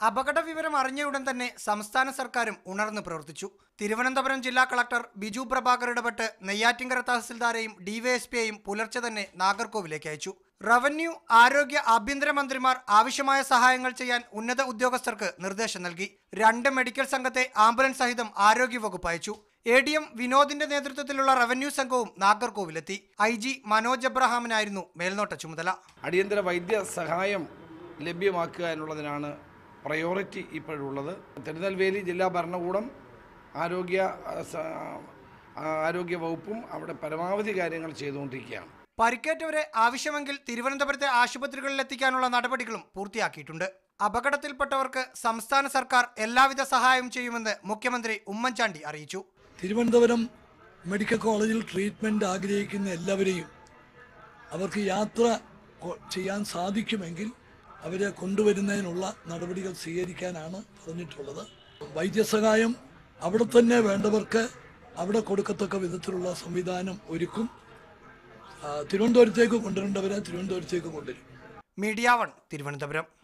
അപകട വിവരം അറിഞ്ഞയുടൻ തന്നെ സംസ്ഥാന സർക്കാരും ഉണർന്നു പ്രവർത്തിച്ചു തിരുവനന്തപുരം ജില്ലാ കളക്ടർ ബിജു പ്രഭാകർ ഇടപെട്ട് നെയ്യാറ്റിങ്കര തഹസിൽദാരെയും ഡിവൈഎസ്പിയെയും പുലർച്ചെ തന്നെ നാഗർകോവിലേക്ക് അയച്ചു റവന്യൂ ആരോഗ്യ ആഭ്യന്തര മന്ത്രിമാർ ആവശ്യമായ സഹായങ്ങൾ ചെയ്യാൻ ഉന്നത ഉദ്യോഗസ്ഥർക്ക് നിർദ്ദേശം നൽകി രണ്ട് മെഡിക്കൽ സംഘത്തെ ആംബുലൻസ് സഹിതം ആരോഗ്യവകുപ്പ് അയച്ചു എ ഡി എം വിനോദിന്റെ നേതൃത്വത്തിലുള്ള റവന്യൂ സംഘവും നാഗർകോവിലെത്തി ഐ ജി മനോജ് എബ്രഹാമിനായിരുന്നു മേൽനോട്ട ചുമതല അടിയന്തര വൈദ്യ സഹായം ലഭ്യമാക്കുക എന്നുള്ളതിനാണ് പ്രയോറിറ്റി ഇപ്പോഴുള്ളത് തിരുനെൽവേലി ജില്ലാ ഭരണകൂടം ആരോഗ്യ ആ, സ- ആ, ആരോഗ്യ വകുപ്പും അവിടെ പരമാവധി കാര്യങ്ങൾ ചെയ്തുകൊണ്ടിരിക്കുകയാണ് പരിക്കേറ്റവരെ ആവശ്യമെങ്കിൽ തിരുവനന്തപുരത്തെ ആശുപത്രികളിൽ എത്തിക്കാനുള്ള നടപടികളും പൂർത്തിയാക്കിയിട്ടുണ്ട് അപകടത്തിൽപ്പെട്ടവർക്ക് സംസ്ഥാന സർക്കാർ എല്ലാവിധ സഹായവും ചെയ്യുമെന്ന് മുഖ്യമന്ത്രി ഉമ്മൻചാണ്ടി അറിയിച്ചു തിരുവനന്തപുരം മെഡിക്കൽ കോളേജിൽ ട്രീറ്റ്മെൻറ്റ് ആഗ്രഹിക്കുന്ന എല്ലാവരെയും അവർക്ക് യാത്ര കൊ- ചെയ്യാൻ സാധിക്കുമെങ്കിൽ അവരെ കൊണ്ടുവരുന്നതിനുള്ള നടപടികൾ സ്വീകരിക്കാനാണ് പറഞ്ഞിട്ടുള്ളത് വൈദ്യസഹായം അവിടെ തന്നെ വേണ്ടവർക്ക് അവിടെ കൊടുക്കത്തക്ക വിധത്തിലുള്ള സംവിധാനം ഒരുക്കും ആ, തിരുവനന്തപുരത്തേക്ക് കൊണ്ടുവരേണ്ടവരെ തിരുവനന്തപുരത്തേക്ക് കൊണ്ടുവരും മീഡിയ വൺ തിരുവനന്തപുരം